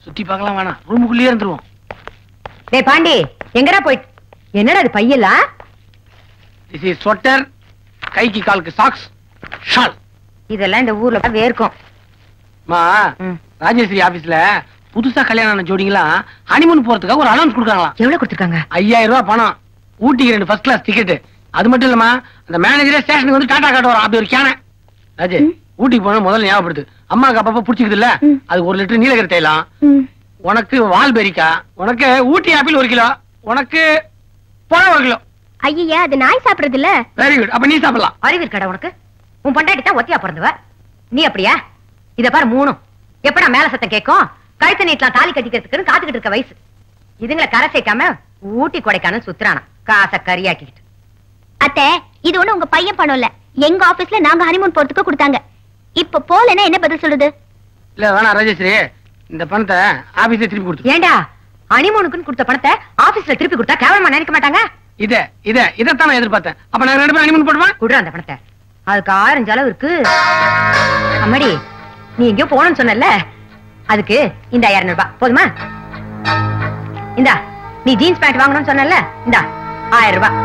சுத்தி பார்க்கலாம் வேணாம் ரூமுக்குள்ளேயே இருந்துருவோம் டேய் பாண்டி எங்கடா போயிட்டு என்னடா அது பையலாம் திஸ் இஸ் ஸ்வெட்டர் கைக்கு காலுக்கு சாக்ஸ் ஷால் இதெல்லாம் இந்த ஊர்ல தான் வேர்க்கும் மா ம். ராஜேஸ்வரி ஆபீஸ்ல புதுசா கல்யாணம் ஆன ஜோடிங்களாம் ஹனிமூன் போறதுக்காக ஒரு அனௌன்ஸ் கொடுக்குறாங்களாம் எவ்வளவு கொடுத்துருக்காங்க ஐயாயிரம் ரூபாய் பணம் ஊட்டிக்கு ரெண்டு ஃபர்ஸ்ட் கிளாஸ் டிக்கெட் அது மட்டும் இல்லம்மா அந்த மேனேஜரே ஸ்டேஷனுக்கு வந்து டாடா காட்ட வரும் அப்படி ஒரு கேன ராஜே ஊட்டிக்கு போன முதல்ல ஞாபகப்படுது அம்மாக்கு அப்பப்ப புடிச்சிக்குது இல்ல அதுக்கு ஒரு லிட்டர் நீலகிரி தைலம் உனக்கு வால்பெரிக்கா உனக்கு ஊட்டி ஆப்பிள் ஒரு கிலோ உனக்கு பழம் ஒரு கிலோ ஐயா அது நாய் சாப்பிடுறது இல்ல வெரி குட் அப்ப நீ சாப்பிடலாம் அறிவு இருக்கடா உனக்கு உன் பொண்டாட்டி தான் ஒத்தியா பிறந்தவ நீ அப்படியா இத பாரு மூணும் எப்படா மேல சத்தம் கேட்கும் கழுத்து நீட்டலாம் தாலி கட்டிக்கிறதுக்குன்னு காத்துக்கிட்டு இருக்க வயசு இதுங்களை கரை சேர்க்காம ஊட்டி கொடைக்கானல் சுத்துறானா காசை கரியாக்கிக்கிட்டு அத்தை இது ஒண்ணு உங்க பையன் பணம் இல்ல எங்க ஆபீஸ்ல நாங்க ஹனிமூன் போறதுக்கு கொடுத்தாங்க இப்ப போலன்னா என்ன பதில் சொல்லுது இல்ல வேணாம் ராஜேஸ்வரி இந்த பணத்தை ஆபீஸே திருப்பி கொடுத்து ஏண்டா அனிமோனுக்குன்னு கொடுத்த பணத்தை ஆபீஸ்ல திருப்பி கொடுத்தா கேவலமா நினைக்க மாட்டாங்க இத இத இதைத்தான் நான் எதிர்பார்த்தேன் அப்ப நான் ரெண்டு பேரும் ஹனிமூன் போடுவேன் குடுற அந்த பணத்தை அதுக்கு ஆரஞ்சு அளவு இருக்கு அம்மாடி நீ எங்கேயோ போகணும்னு சொன்னல அதுக்கு இந்த இருநூறு ரூபாய் போதுமா இந்தா நீ ஜீன்ஸ் பேண்ட் வாங்கணும்னு சொன்னல இந்தா ஆயிரம் ரூபாய்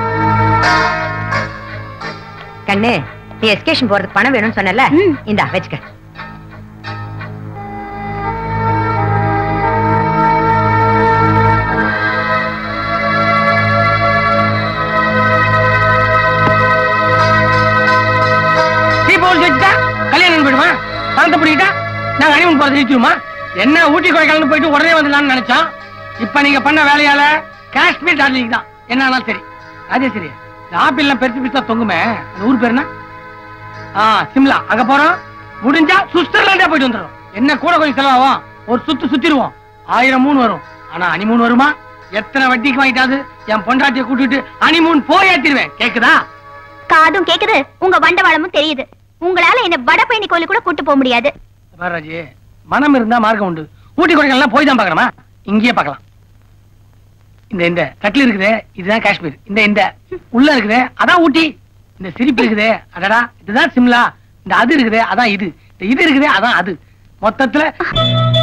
கண்ணு நீ எஸ்கேஷன் போறதுக்கு பணம் வேணும்னு சொன்னல ம். இந்தா வச்சுக்க டீ போல் வச்சுட்டா கல்யாணம் போயிடுமா பணத்தை பிடிக்கிட்டா நாங்க ஹனிமூன் போறது நிறுத்திடுமா என்ன ஊட்டி கொடைக்கானல் போயிட்டு உடனே வந்துடலாம்னு நினைச்சோம் இப்ப நீங்க பண்ண வேலையால காஷ்மீர் டார்ஜிலிங் தான் என்ன ஆனாலும் சரி ராஜேஸ்வரி இந்த ஆப்பிள் எல்லாம் பெருசு பெருசா தொங்குமே அந்த ஊர் பேர் என்ன ஆ சிம்லா அங்க போறோம் முடிஞ்சா சுவிட்சர்லாண்டே போயிட்டு வந்துடும் என்ன கூட கொஞ்சம் செலவாகும் ஒரு சுத்து சுத்திடுவோம் ஆயிரம் மூணு வரும் ஆனா அனிமூன் வருமா எத்தனை வட்டிக்கு வாங்கிட்டாது என் பொண்டாட்டியை கூட்டிட்டு அனிமூன் போய் ஏத்திடுவேன் கேக்குதா காதும் கேக்குது உங்க வண்டவாளமும் தெரியுது உங்களால என்ன வடபழனி கோயிலுக்கு கூட கூட்டு போக முடியாது பாராஜி மனம் இருந்தா மார்க்கம் உண்டு ஊட்டி கொடைக்கானல் போய் தான் பார்க்கணுமா இங்கேயே பார்க்கலாம் இந்த இந்த கட்டில் இருக்குதே இதுதான் காஷ்மீர் இந்த இந்த உள்ள இருக்குதே அதான் ஊட்டி இந்த சிரிப்பு இருக்குதே அடடா இதுதான் சிம்லா இந்த அது இருக்குதே அதான் இது இந்த இது இருக்குதே அதான் அது மொத்தத்துல